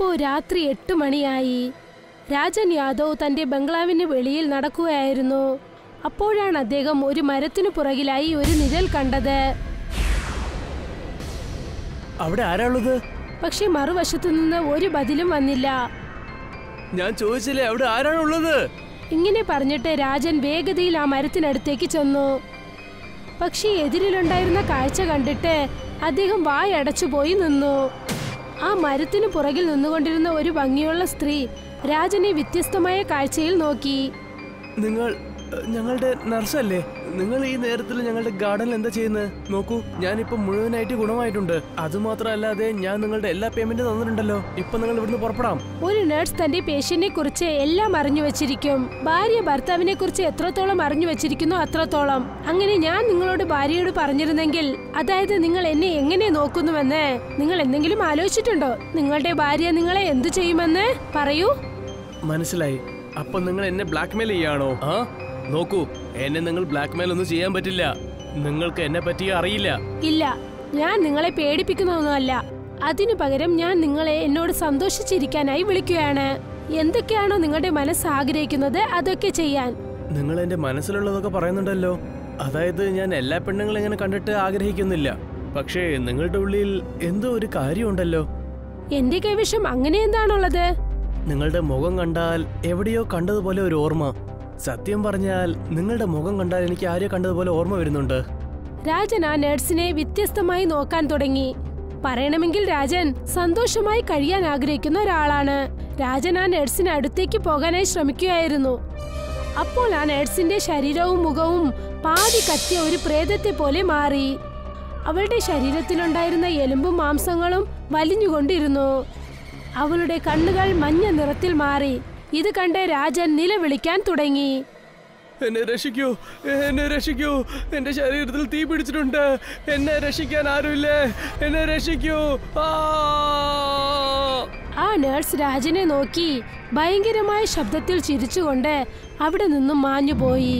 ഇപ്പോ രാത്രി എട്ട് മണിയായി രാജൻ യാദവ് തന്റെ ബംഗ്ലാവിന് വെളിയിൽ നടക്കുകയായിരുന്നു അപ്പോഴാണ് അദ്ദേഹം ഒരു മരത്തിനു പുറകിലായി ഒരു നിഴൽ കണ്ടത് അവിടെ ആരാ ഉള്ളത് പക്ഷെ മറുവശത്തു നിന്ന് ഒരു ബദിലും വന്നില്ല ഞാൻ ചോദിച്ചില്ലേ അവിടെ ആരാണുള്ളത് ഇങ്ങനെ പറഞ്ഞിട്ട് രാജൻ വേഗതയിൽ ആ മരത്തിനടുത്തേക്ക് ചെന്നു പക്ഷേ എതിരിലുണ്ടായിരുന്ന കാഴ്ച കണ്ടിട്ട് അദ്ദേഹം വായടച്ചു പോയി നിന്നു ആ മരത്തിനു പുറകിൽ നിന്നുകൊണ്ടിരുന്ന ഒരു ഭംഗിയുള്ള സ്ത്രീ രാജനെ വ്യത്യസ്തമായ കാഴ്ചയിൽ നോക്കി നിങ്ങൾ ഏഹ്, ഞങ്ങളുടെ നർസല്ലേ നിങ്ങൾ ഈ നേരത്തിൽ ഞങ്ങളുടെ ഗാർഡനിൽ എന്താ ചെയ്യുന്നത് നോക്കൂ ഞാനിപ്പോ മുഴുവനായിട്ട് ഗുണമായിട്ടുണ്ട് അതുമാത്രമല്ലാതെ ഞാൻ നിങ്ങളുടെ എല്ലാ പേയ്മെന്റ് തന്നിട്ടുണ്ടല്ലോ ഇപ്പൊ നിങ്ങൾ ഇവിടുന്ന് പുറപ്പെടാം ഒരു നേഴ്സ് തന്റെ പേഷ്യന്റിനെ കുറിച്ച് എല്ലാം അറിഞ്ഞു വെച്ചിരിക്കും ഭാര്യ ഭർത്താവിനെ കുറിച്ച് എത്രത്തോളം അറിഞ്ഞു വെച്ചിരിക്കുന്നു അത്രത്തോളം അങ്ങനെ ഞാൻ നിങ്ങളോട് ഭാര്യയോട് പറഞ്ഞിരുന്നെങ്കിൽ അതായത് നിങ്ങൾ എന്നെ എങ്ങനെ നോക്കുന്നുവെന്ന് നിങ്ങൾ എന്തെങ്കിലും ആലോചിച്ചിട്ടുണ്ടോ നിങ്ങളുടെ ഭാര്യ നിങ്ങളെ എന്തു ചെയ്യുമെന്ന് പറയൂ മനസ്സിലായി അപ്പൊ നിങ്ങൾ എന്നെ ബ്ലാക്ക്മെയിൽ ചെയ്യാണോ ആ നോക്കൂ എന്നെ നിങ്ങൾ ബ്ലാക്ക്മെയിൽ ഒന്നും ചെയ്യാൻ പറ്റില്ല നിങ്ങൾക്ക് എന്നെ പറ്റി അറിയില്ല ഇല്ല ഞാൻ നിങ്ങളെ പേടിപ്പിക്കുന്നതൊന്നുമല്ല അതിനു പകരം ഞാൻ നിങ്ങളെ എന്നോട് സന്തോഷിച്ചിരിക്കാനായി വിളിക്കുകയാണ് എന്തൊക്കെയാണോ നിങ്ങളുടെ മനസ്സ് ആഗ്രഹിക്കുന്നത് അതൊക്കെ ചെയ്യാൻ നിങ്ങൾ എന്റെ മനസ്സിലുള്ളതൊക്കെ പറയുന്നുണ്ടല്ലോ അതായത് ഞാൻ എല്ലാ പെണ്ണുങ്ങളും ഇങ്ങനെ കണ്ടിട്ട് ആഗ്രഹിക്കുന്നില്ല പക്ഷേ നിങ്ങളുടെ ഉള്ളിൽ എന്തോ ഒരു കാര്യമുണ്ടല്ലോ എന്റെ കൈവശം അങ്ങനെ എന്താണുള്ളത് നിങ്ങളുടെ മുഖം കണ്ടാൽ എവിടെയോ കണ്ടതുപോലെ ഒരു ഓർമ്മ സത്യം പറഞ്ഞാൽ നിങ്ങളുടെ മുഖം കണ്ടാൽ എനിക്ക് ആരെയോ കണ്ടതുപോലെ ഓർമ്മ വരുന്നുണ്ട് രാജൻ ആ നഴ്സിനെ വ്യത്യസ്തമായി നോക്കാൻ തുടങ്ങി പറയണമെങ്കിൽ രാജൻ സന്തോഷമായി കഴിയാൻ ആഗ്രഹിക്കുന്ന ഒരാളാണ് രാജൻ ആ നഴ്സിന് അടുത്തേക്ക് പോകാനായി ശ്രമിക്കുകയായിരുന്നു അപ്പോൾ ആ നഴ്സിന്റെ ശരീരവും മുഖവും പാതി കത്തിയ ഒരു പ്രേതത്തെ പോലെ മാറി അവളുടെ ശരീരത്തിലുണ്ടായിരുന്ന എലുമ്പും മാംസങ്ങളും വലിഞ്ഞുകൊണ്ടിരുന്നു അവളുടെ കണ്ണുകൾ മഞ്ഞ നിറത്തിൽ മാറി ഇത് കണ്ട് രാജൻ നിലവിളിക്കാൻ തുടങ്ങി എന്നെ രക്ഷിക്കൂ എന്നെ രക്ഷിക്കൂ എന്റെ ശരീരത്തിൽ തീ പിടിച്ചിട്ടുണ്ട് എന്നെ രക്ഷിക്കാൻ ആരുമില്ലേ എന്നെ രക്ഷിക്കൂ ആ ആ നേഴ്സ് രാജനെ നോക്കി ഭയങ്കരമായ ശബ്ദത്തിൽ ചിരിച്ചുകൊണ്ട് അവിടെ നിന്നും മാഞ്ഞുപോയി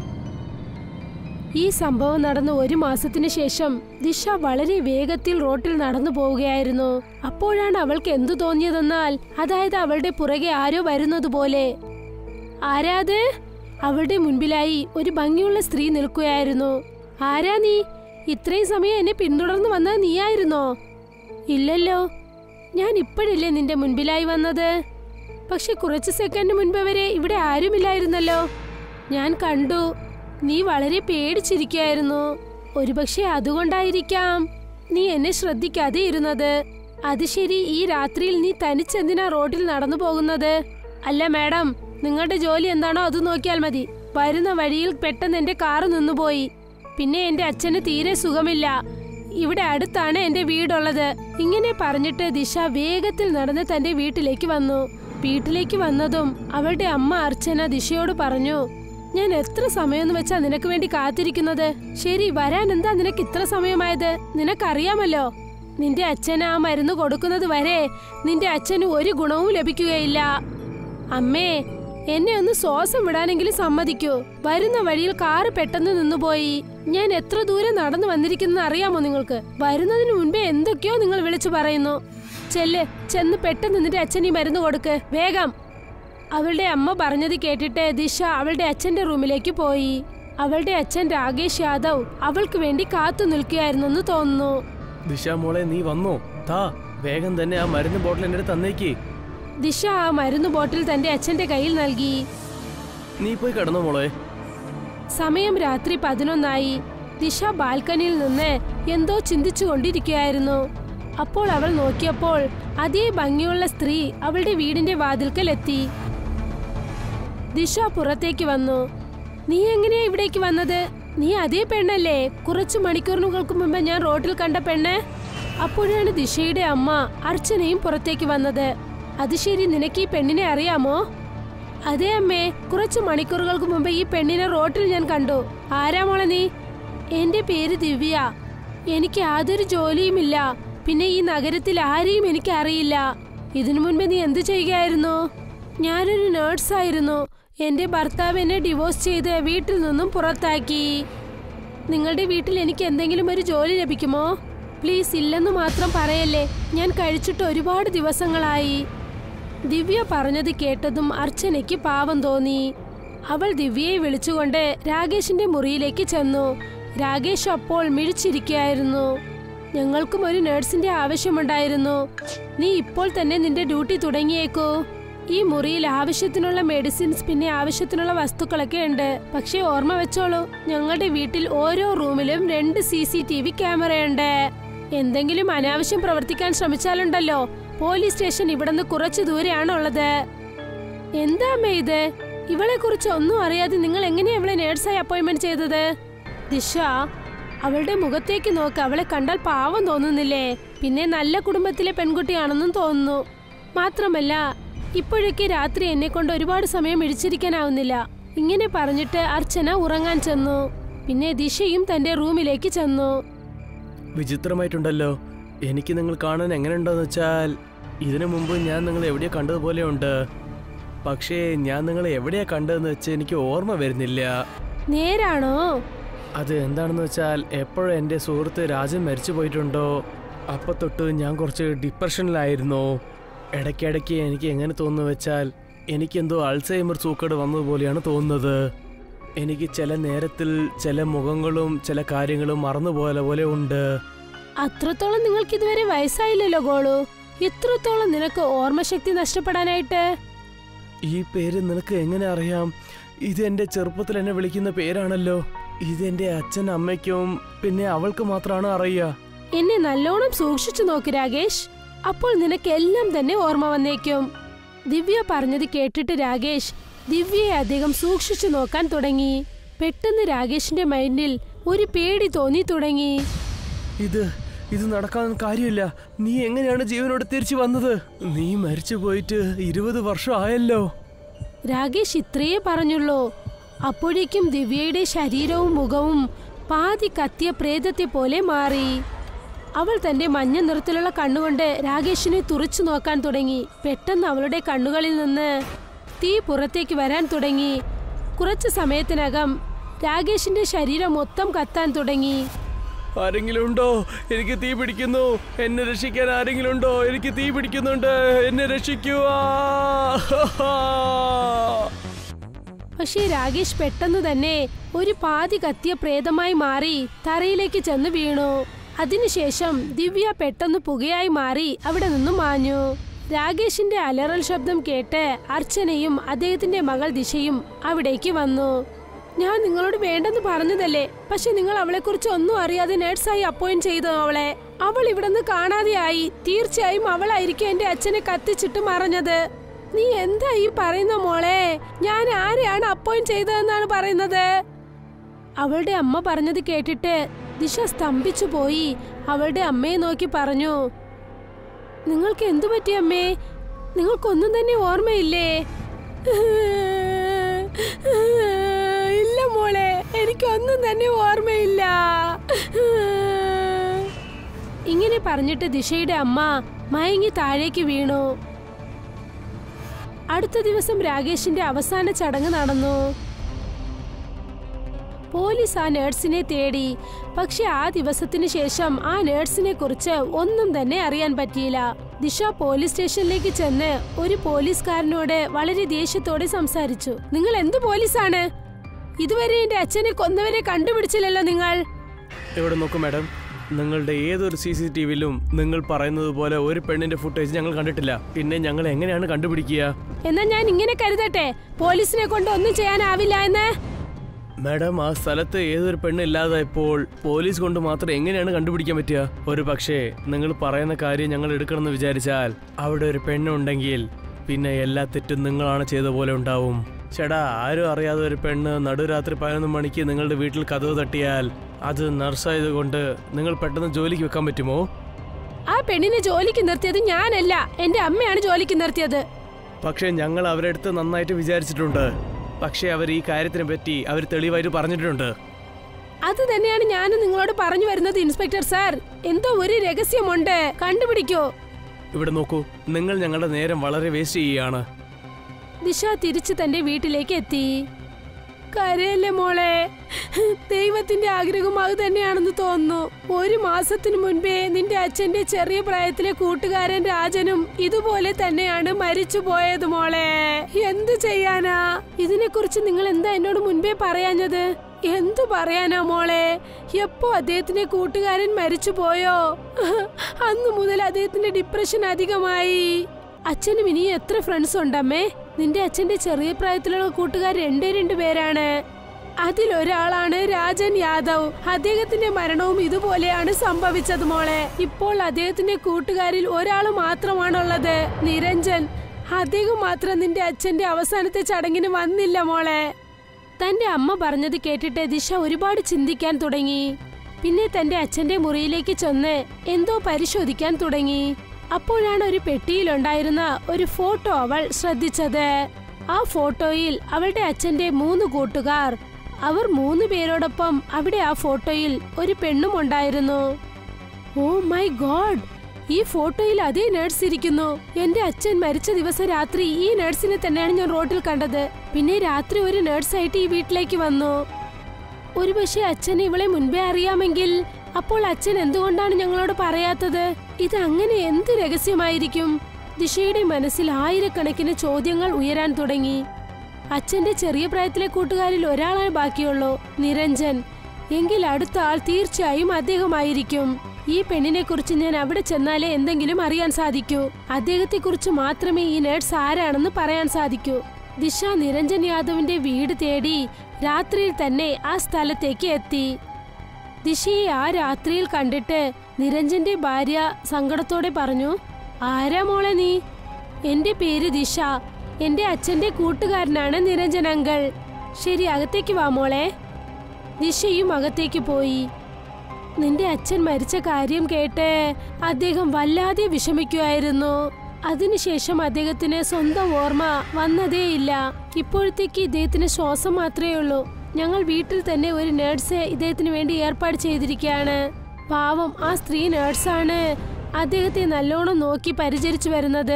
ഈ സംഭവം നടന്ന ഒരു മാസത്തിനു ശേഷം ദിശ വളരെ വേഗത്തിൽ റോട്ടിൽ നടന്നു പോവുകയായിരുന്നു അപ്പോഴാണ് അവൾക്ക് എന്തു തോന്നിയതെന്നാൽ അതായത് അവളുടെ പുറകെ ആരോ വരുന്നത് പോലെ ആരാത് അവളുടെ മുൻപിലായി ഒരു ഭംഗിയുള്ള സ്ത്രീ നിൽക്കുകയായിരുന്നു ആരാ നീ ഇത്രയും സമയം എന്നെ പിന്തുടർന്ന് വന്നത് നീയായിരുന്നോ ഇല്ലല്ലോ ഞാൻ ഇപ്പോഴല്ലേ നിന്റെ മുൻപിലായി വന്നത് പക്ഷെ കുറച്ച് സെക്കൻഡ് മുൻപ് വരെ ഇവിടെ ആരുമില്ലായിരുന്നല്ലോ ഞാൻ കണ്ടു നീ വളരെ പേടിച്ചിരിക്കുകയായിരുന്നു ഒരുപക്ഷെ അതുകൊണ്ടായിരിക്കാം നീ എന്നെ ശ്രദ്ധിക്കാതെ ഇരുന്നത് അത് ശരി ഈ രാത്രിയിൽ നീ തനിച്ചെന്തിനാ റോഡിൽ നടന്നു പോകുന്നത് അല്ല മാഡം നിങ്ങളുടെ ജോലി എന്താണോ അത് നോക്കിയാൽ മതി വരുന്ന വഴിയിൽ പെട്ടെന്ന് എന്റെ കാറ് നിന്നുപോയി പിന്നെ എന്റെ അച്ഛന് തീരെ സുഖമില്ല ഇവിടെ അടുത്താണ് എന്റെ വീടുള്ളത് ഇങ്ങനെ പറഞ്ഞിട്ട് ദിശ വേഗത്തിൽ നടന്ന് തന്റെ വീട്ടിലേക്ക് വന്നു വീട്ടിലേക്ക് വന്നതും അവളുടെ അമ്മ അർച്ചന ദിശയോട് പറഞ്ഞു ഞാൻ എത്ര സമയമെന്ന് വെച്ചാ നിനക്ക് വേണ്ടി കാത്തിരിക്കുന്നത് ശരി വരാൻ എന്താ നിനക്ക് ഇത്ര സമയമായത് നിനക്കറിയാമല്ലോ നിന്റെ അച്ഛന് ആ മരുന്ന് കൊടുക്കുന്നത് വരെ നിന്റെ അച്ഛന് ഒരു ഗുണവും ലഭിക്കുകയില്ല അമ്മേ എന്നെ ഒന്ന് ശ്വാസം വിടാനെങ്കിലും സമ്മതിക്കൂ വരുന്ന വഴിയിൽ കാറ് പെട്ടെന്ന് നിന്നുപോയി ഞാൻ എത്ര ദൂരം നടന്നു വന്നിരിക്കുന്നത് അറിയാമോ നിങ്ങൾക്ക് വരുന്നതിന് മുൻപേ എന്തൊക്കെയോ നിങ്ങൾ വിളിച്ചു പറയുന്നു ചെല്ല് ചെന്ന് പെട്ടെന്ന് നിന്റെ അച്ഛൻ ഈ മരുന്ന് കൊടുക്ക് വേഗം അവളുടെ അമ്മ പറഞ്ഞത് കേട്ടിട്ട് ദിശ അവളുടെ അച്ഛന്റെ റൂമിലേക്ക് പോയി അവളുടെ അച്ഛൻ രാകേഷ് യാദവ് അവൾക്ക് വേണ്ടി കാത്തു നിൽക്കുകയായിരുന്നെന്ന് തോന്നുന്നു ദിശ മോളെ നീ വന്നോ താ വേഗം തന്നെ ആ മരുന്ന് ബോട്ടിൽ എന്റെ അടുത്ത് തന്നേക്ക് ദിശ ആ മരുന്ന് ബോട്ടിൽ തന്റെ അച്ഛന്റെ കയ്യിൽ നൽകി നീ പോയി കിടന്നോ മോളെ സമയം രാത്രി പതിനൊന്നായി ദിശ ബാൽക്കണിയിൽ നിന്ന് എന്തോ ചിന്തിച്ചു കൊണ്ടിരിക്കുകയായിരുന്നു അപ്പോൾ അവൾ നോക്കിയപ്പോൾ അതേ ഭംഗിയുള്ള സ്ത്രീ അവളുടെ വീടിന്റെ വാതിൽക്കൽ എത്തി ദിശ പുറത്തേക്ക് വന്നു നീ എങ്ങനെയാ ഇവിടേക്ക് വന്നത് നീ അതേ പെണ്ണല്ലേ കുറച്ചു മണിക്കൂറുകൾക്ക് മുമ്പ് ഞാൻ റോഡിൽ കണ്ട പെണ്ണ് അപ്പോഴാണ് ദിശയുടെ അമ്മ അർച്ചനയും പുറത്തേക്ക് വന്നത് അത് ശരി നിനക്ക് ഈ പെണ്ണിനെ അറിയാമോ അതെ അമ്മേ കുറച്ചു മണിക്കൂറുകൾക്ക് മുമ്പ് ഈ പെണ്ണിനെ റോട്ടിൽ ഞാൻ കണ്ടു ആരാ മോളെ നീ എന്റെ പേര് ദിവ്യ എനിക്ക് യാതൊരു ജോലിയുമില്ല പിന്നെ ഈ നഗരത്തിൽ ആരെയും എനിക്ക് അറിയില്ല ഇതിനു മുൻപ് നീ എന്ത് ചെയ്യുകയായിരുന്നു ഞാനൊരു നേഴ്സായിരുന്നു എന്റെ ഭർത്താവ് എന്നെ ഡിവോഴ്സ് ചെയ്ത് വീട്ടിൽ നിന്നും പുറത്താക്കി നിങ്ങളുടെ വീട്ടിൽ എനിക്ക് എന്തെങ്കിലും ഒരു ജോലി ലഭിക്കുമോ പ്ലീസ് ഇല്ലെന്ന് മാത്രം പറയല്ലേ ഞാൻ കഴിച്ചിട്ട് ഒരുപാട് ദിവസങ്ങളായി ദിവ്യ പറഞ്ഞത് കേട്ടതും അർച്ചനയ്ക്ക് പാവം തോന്നി അവൾ ദിവ്യയെ വിളിച്ചുകൊണ്ട് രാകേഷിന്റെ മുറിയിലേക്ക് ചെന്നു രാകേഷ് അപ്പോൾ മിഴിച്ചിരിക്കുകയായിരുന്നു ഞങ്ങൾക്കും ഒരു നഴ്സിന്റെ ആവശ്യമുണ്ടായിരുന്നു നീ ഇപ്പോൾ തന്നെ നിന്റെ ഡ്യൂട്ടി തുടങ്ങിയേക്കൂ ഈ മുറിയിൽ ആവശ്യത്തിനുള്ള മെഡിസിൻസ് പിന്നെ ആവശ്യത്തിനുള്ള വസ്തുക്കളൊക്കെ ഉണ്ട് പക്ഷേ ഓർമ്മ വെച്ചോളൂ ഞങ്ങളുടെ വീട്ടിൽ ഓരോ റൂമിലും രണ്ട് സി സി ടി വി ക്യാമറയുണ്ട് എന്തെങ്കിലും അനാവശ്യം പ്രവർത്തിക്കാൻ ശ്രമിച്ചാലുണ്ടല്ലോ പോലീസ് സ്റ്റേഷൻ ഇവിടുന്ന് കുറച്ചു ദൂരെയാണുള്ളത് എന്താ അമ്മേ ഇത് ഇവളെ കുറിച്ച് ഒന്നും അറിയാതെ നിങ്ങൾ എങ്ങനെയാ ഇവളെ നേഴ്സായി അപ്പോയിന്റ്മെന്റ് ചെയ്തത് ദിശ അവളുടെ മുഖത്തേക്ക് നോക്ക് അവളെ കണ്ടാൽ പാവം തോന്നുന്നില്ലേ പിന്നെ നല്ല കുടുംബത്തിലെ പെൺകുട്ടിയാണെന്നും തോന്നുന്നു മാത്രമല്ല ഇപ്പോഴൊക്കെ രാത്രി എന്നെ കൊണ്ട് ഒരുപാട് സമയം ഇടിച്ചിരിക്കാനാവുന്നില്ല ഇങ്ങനെ പറഞ്ഞിട്ട് അർച്ചന ഉറങ്ങാൻ ചെന്നു പിന്നെ ദിശയും തന്റെ റൂമിലേക്ക് ചെന്നു വിചിത്രമായിട്ടുണ്ടല്ലോ എനിക്ക് നിങ്ങൾ കാണാൻ എങ്ങനെയുണ്ടെന്ന് വെച്ചാൽ ഇതിനു മുമ്പ് ഞാൻ നിങ്ങളെ എവിടെയോ കണ്ടതുപോലെ ഉണ്ട് പക്ഷേ ഞാൻ നിങ്ങളെ എവിടെയാ കണ്ടതെന്ന് വെച്ച് എനിക്ക് ഓർമ്മ വരുന്നില്ല നേരാണോ അത് എന്താണെന്ന് വെച്ചാൽ എപ്പോഴും എൻ്റെ സുഹൃത്ത് രാജൻ മരിച്ചു പോയിട്ടുണ്ടോ അപ്പം തൊട്ട് ഞാൻ കുറച്ച് ഡിപ്രഷനിലായിരുന്നു ഇടയ്ക്കിടയ്ക്ക് എനിക്ക് എങ്ങനെ തോന്നുന്നു വെച്ചാൽ എനിക്കെന്തോ അൾസൈമർ സൂക്കേട് വന്നതുപോലെയാണ് തോന്നുന്നത് എനിക്ക് ചില നേരത്തിൽ ചില മുഖങ്ങളും ചില കാര്യങ്ങളും മറന്നുപോയ പോലെ ഉണ്ട് അത്രത്തോളം നിങ്ങൾക്ക് ഇതുവരെ വയസ്സായില്ലല്ലോ ഗോളു എത്രത്തോളം നിനക്ക് ഓർമ്മശക്തി നഷ്ടപ്പെടാനായിട്ട് ഈ പേര് നിനക്ക് എങ്ങനെ അറിയാം ഇത് എൻ്റെ ചെറുപ്പത്തിൽ എന്നെ വിളിക്കുന്ന പേരാണല്ലോ ഇത് എൻ്റെ അച്ഛൻ അമ്മയ്ക്കും പിന്നെ അവൾക്ക് മാത്രമാണ് അറിയുക എന്നെ നല്ലോണം സൂക്ഷിച്ചു നോക്ക് രാകേഷ് അപ്പോൾ നിനക്ക് എല്ലാം തന്നെ ഓർമ്മ വന്നേക്കും ദിവ്യ പറഞ്ഞത് കേട്ടിട്ട് രാകേഷ് ദിവ്യയെ അധികം സൂക്ഷിച്ചു നോക്കാൻ തുടങ്ങി പെട്ടെന്ന് രാകേഷിന്റെ മൈൻഡിൽ ഒരു പേടി തോന്നി തുടങ്ങി ഇത് ഇത് നടക്കാൻ കാര്യമില്ല നീ എങ്ങനെയാണ് ജീവനോട് തിരിച്ചു വന്നത് നീ മരിച്ചു പോയിട്ട് ഇരുപത് വർഷം ആയല്ലോ രാകേഷ് ഇത്രയേ പറഞ്ഞുള്ളൂ അപ്പോഴേക്കും ദിവ്യയുടെ ശരീരവും മുഖവും പാതി കത്തിയ പ്രേതത്തെ പോലെ മാറി അവൾ തന്റെ മഞ്ഞ നിറത്തിലുള്ള കണ്ണുകൊണ്ട് രാകേഷിനെ തുറച്ചു നോക്കാൻ തുടങ്ങി പെട്ടെന്ന് അവളുടെ കണ്ണുകളിൽ നിന്ന് തീ പുറത്തേക്ക് വരാൻ തുടങ്ങി കുറച്ചു സമയത്തിനകം രാകേഷിന്റെ ശരീരം മൊത്തം കത്താൻ തുടങ്ങി ആരെങ്കിലും ഉണ്ടോ എനിക്ക് തീ പിടിക്കുന്നു എന്നെ രക്ഷിക്കാൻ ആരെങ്കിലും ഉണ്ടോ എനിക്ക് തീ പിടിക്കുന്നുണ്ട് എന്നെ രക്ഷിക്കുക പക്ഷേ രാകേഷ് പെട്ടെന്ന് തന്നെ ഒരു പാതി കത്തിയ പ്രേതമായി മാറി തറയിലേക്ക് ചെന്ന് വീണു അതിനുശേഷം ദിവ്യ പെട്ടെന്ന് പുകയായി മാറി അവിടെ നിന്നും മാഞ്ഞു രാകേഷിന്റെ അലറൽ ശബ്ദം കേട്ട് അർച്ചനയും അദ്ദേഹത്തിന്റെ മകൾ ദിശയും അവിടേക്ക് വന്നു ഞാൻ നിങ്ങളോട് വേണ്ടെന്ന് പറഞ്ഞതല്ലേ പക്ഷെ നിങ്ങൾ അവളെക്കുറിച്ച് ഒന്നും അറിയാതെ നേഴ്സായി അപ്പോയിന്റ് ചെയ്തു അവളെ അവൾ ഇവിടുന്ന് കാണാതെയായി തീർച്ചയായും അവളായിരിക്കും എന്റെ അച്ഛനെ കത്തിച്ചിട്ട് മറഞ്ഞത് നീ എന്താ ഈ പറയുന്ന മോളെ ഞാൻ ആരെയാണ് അപ്പോയിന്റ് ചെയ്തതെന്നാണ് പറയുന്നത് അവളുടെ അമ്മ പറഞ്ഞത് കേട്ടിട്ട് ദിശ സ്തംഭിച്ചു പോയി അവളുടെ അമ്മയെ നോക്കി പറഞ്ഞു നിങ്ങൾക്ക് എന്തു പറ്റി അമ്മേ നിങ്ങൾക്കൊന്നും തന്നെ ഓർമ്മയില്ലേ ഇല്ല മോളെ എനിക്കൊന്നും തന്നെ ഓർമ്മയില്ല ഇങ്ങനെ പറഞ്ഞിട്ട് ദിശയുടെ അമ്മ മയങ്ങി താഴേക്ക് വീണു അടുത്ത ദിവസം രാകേഷിന്റെ അവസാന ചടങ്ങ് നടന്നു പോലീസ് ആ നേഴ്സിനെ തേടി പക്ഷെ ആ ദിവസത്തിന് ശേഷം ആ നേഴ്സിനെ കുറിച്ച് ഒന്നും തന്നെ അറിയാൻ പറ്റിയില്ല ദിശ പോലീസ് സ്റ്റേഷനിലേക്ക് ചെന്ന് ഒരു പോലീസുകാരനോട് വളരെ ദേഷ്യത്തോടെ സംസാരിച്ചു നിങ്ങൾ എന്ത് പോലീസാണ് ഇതുവരെ എന്റെ അച്ഛനെ കൊന്നവരെ കണ്ടുപിടിച്ചില്ലല്ലോ നിങ്ങൾ ഇവിടെ നോക്കൂ മാഡം നിങ്ങളുടെ ഏതൊരു സി സി ടി വിയിലും നിങ്ങൾ പറയുന്നത് പോലെ ഒരു പെണ്ണിന്റെ ഫുട്ടേജ് ഞങ്ങൾ കണ്ടിട്ടില്ല പിന്നെ ഞങ്ങൾ എങ്ങനെയാണ് കണ്ടുപിടിക്കുക എന്നാൽ ഞാൻ ഇങ്ങനെ കരുതട്ടെ പോലീസിനെ കൊണ്ട് ഒന്നും ചെയ്യാനാവില്ല എന്ന് മാഡം ആ സ്ഥലത്ത് ഏതൊരു പെണ്ണ് ഇല്ലാതായപ്പോൾ പോലീസ് കൊണ്ട് മാത്രം എങ്ങനെയാണ് കണ്ടുപിടിക്കാൻ പറ്റുക ഒരു പക്ഷേ നിങ്ങൾ പറയുന്ന കാര്യം ഞങ്ങൾ എടുക്കണമെന്ന് വിചാരിച്ചാൽ അവിടെ ഒരു പെണ്ണുണ്ടെങ്കിൽ പിന്നെ എല്ലാ തെറ്റും നിങ്ങളാണ് ചെയ്ത പോലെ ഉണ്ടാവും ചേടാ ആരും അറിയാതെ ഒരു പെണ്ണ് നടുരാത്രി പതിനൊന്ന് മണിക്ക് നിങ്ങളുടെ വീട്ടിൽ കഥവ് തട്ടിയാൽ അത് നർസായതുകൊണ്ട് നിങ്ങൾ പെട്ടെന്ന് ജോലിക്ക് വെക്കാൻ പറ്റുമോ ആ പെണ്ണിനെ ജോലിക്ക് നിർത്തിയത് ഞാനല്ല എന്റെ അമ്മയാണ് ജോലിക്ക് നിർത്തിയത് പക്ഷേ ഞങ്ങൾ അവരുടെ അടുത്ത് നന്നായിട്ട് വിചാരിച്ചിട്ടുണ്ട് പക്ഷേ അവർ ഈ കാര്യത്തിനെ പറ്റി അവർ തെളിവായിട്ട് പറഞ്ഞിട്ടുണ്ട് അത് തന്നെയാണ് ഞാനും നിങ്ങളോട് പറഞ്ഞു വരുന്നത് ഇൻസ്പെക്ടർ സാർ എന്തോ ഒരു രഹസ്യമുണ്ട് കണ്ടുപിടിക്കോ ഇവിടെ നോക്കൂ നിങ്ങൾ ഞങ്ങളുടെ നേരം വളരെ വേസ്റ്റ് ചെയ്യുകയാണ് ദിശ തിരിച്ചു തന്റെ വീട്ടിലേക്ക് എത്തി കരയല്ലേ മോളെ ദൈവത്തിന്റെ ആഗ്രഹം അത് തന്നെയാണെന്ന് തോന്നുന്നു ഒരു മാസത്തിനു മുൻപേ നിന്റെ അച്ഛന്റെ ചെറിയ പ്രായത്തിലെ കൂട്ടുകാരൻ രാജനും ഇതുപോലെ തന്നെയാണ് മരിച്ചു പോയത് മോളെ എന്തു ചെയ്യാനാ ഇതിനെക്കുറിച്ച് നിങ്ങൾ എന്താ എന്നോട് മുൻപേ പറയാഞ്ഞത് എന്തു പറയാനാ മോളെ എപ്പോ അദ്ദേഹത്തിന്റെ കൂട്ടുകാരൻ മരിച്ചു പോയോ അന്നു മുതൽ അദ്ദേഹത്തിന്റെ ഡിപ്രഷൻ അധികമായി അച്ഛനും ഇനി എത്ര ഫ്രണ്ട്സ് ഉണ്ടമ്മേ നിന്റെ അച്ഛന്റെ ചെറിയ പ്രായത്തിലുള്ള കൂട്ടുകാർ രണ്ടേ രണ്ട് പേരാണ് അതിലൊരാളാണ് രാജൻ യാദവ് അദ്ദേഹത്തിന്റെ മരണവും ഇതുപോലെയാണ് സംഭവിച്ചത് മോളെ ഇപ്പോൾ അദ്ദേഹത്തിന്റെ കൂട്ടുകാരിൽ ഒരാൾ മാത്രമാണുള്ളത് നിരഞ്ജൻ അദ്ദേഹം മാത്രം നിന്റെ അച്ഛന്റെ അവസാനത്തെ ചടങ്ങിന് വന്നില്ല മോളെ തന്റെ അമ്മ പറഞ്ഞത് കേട്ടിട്ട് ദിശ ഒരുപാട് ചിന്തിക്കാൻ തുടങ്ങി പിന്നെ തന്റെ അച്ഛന്റെ മുറിയിലേക്ക് ചെന്ന് എന്തോ പരിശോധിക്കാൻ തുടങ്ങി അപ്പോഴാണ് ഒരു പെട്ടിയിലുണ്ടായിരുന്ന ഒരു ഫോട്ടോ അവൾ ശ്രദ്ധിച്ചത് ആ ഫോട്ടോയിൽ അവളുടെ അച്ഛന്റെ മൂന്ന് കൂട്ടുകാർ അവർ മൂന്ന് പേരോടൊപ്പം അവിടെ ആ ഫോട്ടോയിൽ ഒരു പെണ്ണും ഉണ്ടായിരുന്നു ഓ മൈ ഗോഡ് ഈ ഫോട്ടോയിൽ അതേ നേഴ്സ് ഇരിക്കുന്നു എന്റെ അച്ഛൻ മരിച്ച ദിവസം രാത്രി ഈ നേഴ്സിനെ തന്നെയാണ് ഞാൻ റോഡിൽ കണ്ടത് പിന്നെ രാത്രി ഒരു നേഴ്സായിട്ട് ഈ വീട്ടിലേക്ക് വന്നു ഒരുപക്ഷെ അച്ഛൻ ഇവളെ മുൻപേ അറിയാമെങ്കിൽ അപ്പോൾ അച്ഛൻ എന്തുകൊണ്ടാണ് ഞങ്ങളോട് പറയാത്തത് ഇത് അങ്ങനെ എന്ത് രഹസ്യമായിരിക്കും ദിശയുടെ മനസ്സിൽ ആയിരക്കണക്കിന് ചോദ്യങ്ങൾ ഉയരാൻ തുടങ്ങി അച്ഛന്റെ ചെറിയ പ്രായത്തിലെ കൂട്ടുകാരിൽ ഒരാളെ ബാക്കിയുള്ളൂ നിരഞ്ജൻ എങ്കിൽ അടുത്ത ആൾ തീർച്ചയായും അദ്ദേഹമായിരിക്കും ഈ പെണ്ണിനെ കുറിച്ച് ഞാൻ അവിടെ ചെന്നാലേ എന്തെങ്കിലും അറിയാൻ സാധിക്കൂ അദ്ദേഹത്തെ കുറിച്ച് മാത്രമേ ഈ നേഴ്സ് ആരാണെന്ന് പറയാൻ സാധിക്കൂ ദിശ നിരഞ്ജൻ യാദവിന്റെ വീട് തേടി രാത്രിയിൽ തന്നെ ആ സ്ഥലത്തേക്ക് എത്തി ദിശയെ ആ രാത്രിയിൽ കണ്ടിട്ട് നിരഞ്ജന്റെ ഭാര്യ സങ്കടത്തോടെ പറഞ്ഞു ആരാ മോളെ നീ എന്റെ പേര് ദിശ എന്റെ അച്ഛന്റെ കൂട്ടുകാരനാണ് നിരഞ്ജൻ അങ്കിൾ ശരി അകത്തേക്ക് വാ മോളെ ദിശയും അകത്തേക്ക് പോയി നിന്റെ അച്ഛൻ മരിച്ച കാര്യം കേട്ട് അദ്ദേഹം വല്ലാതെ വിഷമിക്കുമായിരുന്നു അതിനുശേഷം അദ്ദേഹത്തിന് സ്വന്തം ഓർമ്മ വന്നതേയില്ല ഇപ്പോഴത്തേക്ക് ഇദ്ദേഹത്തിന് ശ്വാസം മാത്രമേ ഉള്ളൂ ഞങ്ങൾ വീട്ടിൽ തന്നെ ഒരു നേഴ്സ് ഇദ്ദേഹത്തിന് വേണ്ടി ഏർപ്പാട് ചെയ്തിരിക്കുകയാണ് പാവം ആ സ്ത്രീ നേഴ്സാണ് അദ്ദേഹത്തെ നല്ലോണം നോക്കി പരിചരിച്ചു വരുന്നത്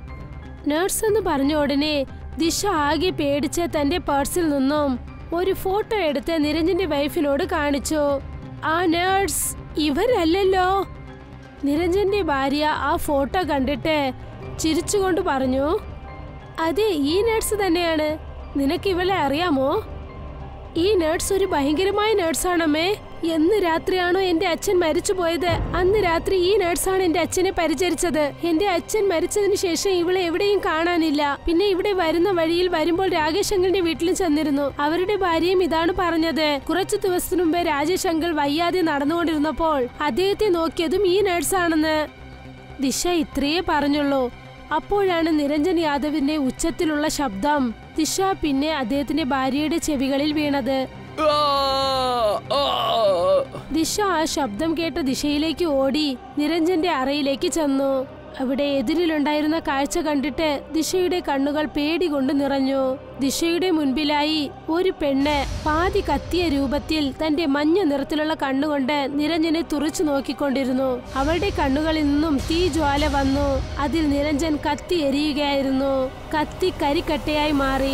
നേഴ്സ് എന്ന് പറഞ്ഞ ഉടനെ ദിശ ആകെ പേടിച്ച് തന്റെ പേഴ്സിൽ നിന്നും ഒരു ഫോട്ടോ എടുത്ത് നിരഞ്ജന്റെ വൈഫിനോട് കാണിച്ചു ആ നേഴ്സ് ഇവരല്ലല്ലോ നിരഞ്ജന്റെ ഭാര്യ ആ ഫോട്ടോ കണ്ടിട്ട് ചിരിച്ചുകൊണ്ട് പറഞ്ഞു അതെ ഈ നേഴ്സ് തന്നെയാണ് നിനക്ക് ഇവളെ അറിയാമോ ഈ നേഴ്സ് ഒരു ഭയങ്കരമായ നേഴ്സാണമ്മേ എന്ന് രാത്രിയാണോ എന്റെ അച്ഛൻ മരിച്ചു പോയത് അന്ന് രാത്രി ഈ നേഴ്സാണ് എന്റെ അച്ഛനെ പരിചരിച്ചത് എന്റെ അച്ഛൻ മരിച്ചതിന് ശേഷം ഇവളെ എവിടെയും കാണാനില്ല പിന്നെ ഇവിടെ വരുന്ന വഴിയിൽ വരുമ്പോൾ രാകേഷ് അങ്കിളിന്റെ വീട്ടിലും ചെന്നിരുന്നു അവരുടെ ഭാര്യയും ഇതാണ് പറഞ്ഞത് കുറച്ചു ദിവസത്തിനു മുമ്പേ രാജേഷ് അങ്കിൾ വയ്യാതെ നടന്നുകൊണ്ടിരുന്നപ്പോൾ അദ്ദേഹത്തെ നോക്കിയതും ഈ നേഴ്സാണെന്ന് ദിശ ഇത്രയേ പറഞ്ഞുള്ളൂ അപ്പോഴാണ് നിരഞ്ജൻ യാദവിന്റെ ഉച്ചത്തിലുള്ള ശബ്ദം ദിശ പിന്നെ അദ്ദേഹത്തിന്റെ ഭാര്യയുടെ ചെവികളിൽ വീണത് ആ, ആ. ദിശ ആ ശബ്ദം കേട്ട ദിശയിലേക്ക് ഓടി നിരഞ്ജന്റെ അറയിലേക്ക് ചെന്നു അവിടെ എതിരിലുണ്ടായിരുന്ന കാഴ്ച കണ്ടിട്ട് ദിശയുടെ കണ്ണുകൾ പേടി കൊണ്ട് നിറഞ്ഞു ദിശയുടെ മുൻപിലായി ഒരു പെണ്ണ് പാതി കത്തിയ രൂപത്തിൽ തന്റെ മഞ്ഞ നിറത്തിലുള്ള കണ്ണുകൊണ്ട് നിരഞ്ജനെ തുറച്ചു നോക്കിക്കൊണ്ടിരുന്നു അവളുടെ കണ്ണുകളിൽ നിന്നും തീ ജ്വാല വന്നു അതിൽ നിരഞ്ജൻ കത്തി എരിയുകയായിരുന്നു കത്തി കരിക്കട്ടയായി മാറി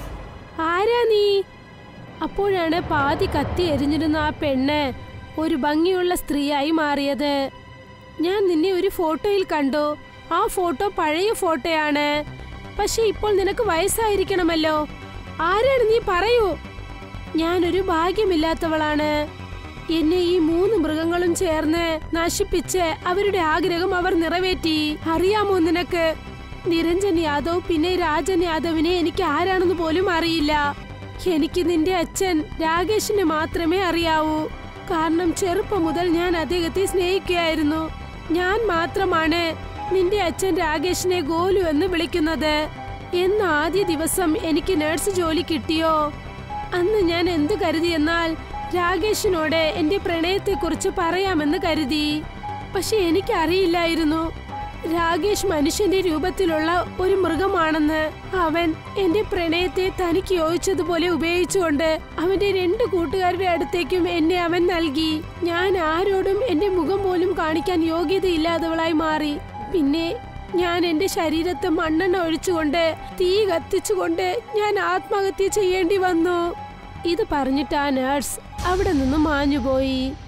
ആരാ നീ അപ്പോഴാണ് പാതി കത്തി എരിഞ്ഞിരുന്ന ആ പെണ്ണ് ഒരു ഭംഗിയുള്ള സ്ത്രീയായി മാറിയത് ഞാൻ നിന്നെ ഒരു ഫോട്ടോയിൽ കണ്ടു ആ ഫോട്ടോ പഴയ ഫോട്ടോയാണ് പക്ഷെ ഇപ്പോൾ നിനക്ക് വയസ്സായിരിക്കണമല്ലോ ആരാണ് നീ പറയൂ ഞാനൊരു ഭാഗ്യമില്ലാത്തവളാണ് എന്നെ ഈ മൂന്ന് മൃഗങ്ങളും ചേർന്ന് നശിപ്പിച്ച് അവരുടെ ആഗ്രഹം അവർ നിറവേറ്റി അറിയാമോ നിനക്ക് നിരഞ്ജൻ യാദവ് പിന്നെ രാജൻ യാദവിനെ എനിക്ക് ആരാണെന്ന് പോലും അറിയില്ല എനിക്ക് നിന്റെ അച്ഛൻ രാകേഷിനെ മാത്രമേ അറിയാവൂ കാരണം ചെറുപ്പം മുതൽ ഞാൻ അദ്ദേഹത്തെ സ്നേഹിക്കുകയായിരുന്നു ഞാൻ മാത്രമാണ് നിന്റെ അച്ഛൻ രാകേഷിനെ ഗോലു എന്ന് വിളിക്കുന്നത് എന്ന് ആദ്യ ദിവസം എനിക്ക് നഴ്സ് ജോലി കിട്ടിയോ അന്ന് ഞാൻ എന്തു കരുതിയെന്നാൽ രാകേഷിനോട് എന്റെ പ്രണയത്തെക്കുറിച്ച് പറയാമെന്ന് കരുതി പക്ഷെ എനിക്കറിയില്ലായിരുന്നു രാകേഷ് മനുഷ്യന്റെ രൂപത്തിലുള്ള ഒരു മൃഗമാണെന്ന് അവൻ എന്റെ പ്രണയത്തെ തനിക്ക് യോജിച്ചതുപോലെ ഉപയോഗിച്ചുകൊണ്ട് അവന്റെ രണ്ട് കൂട്ടുകാരുടെ അടുത്തേക്കും എന്നെ അവൻ നൽകി ഞാൻ ആരോടും എന്റെ മുഖം പോലും കാണിക്കാൻ യോഗ്യതയില്ലാത്തവളായി മാറി പിന്നെ ഞാൻ എന്റെ ശരീരത്തെ മണ്ണെണ്ണ ഒഴിച്ചുകൊണ്ട് തീ കത്തിച്ചുകൊണ്ട് ഞാൻ ആത്മഹത്യ ചെയ്യേണ്ടി വന്നു ഇത് പറഞ്ഞിട്ട് ആ നേഴ്സ് അവിടെ നിന്ന് മാഞ്ഞുപോയി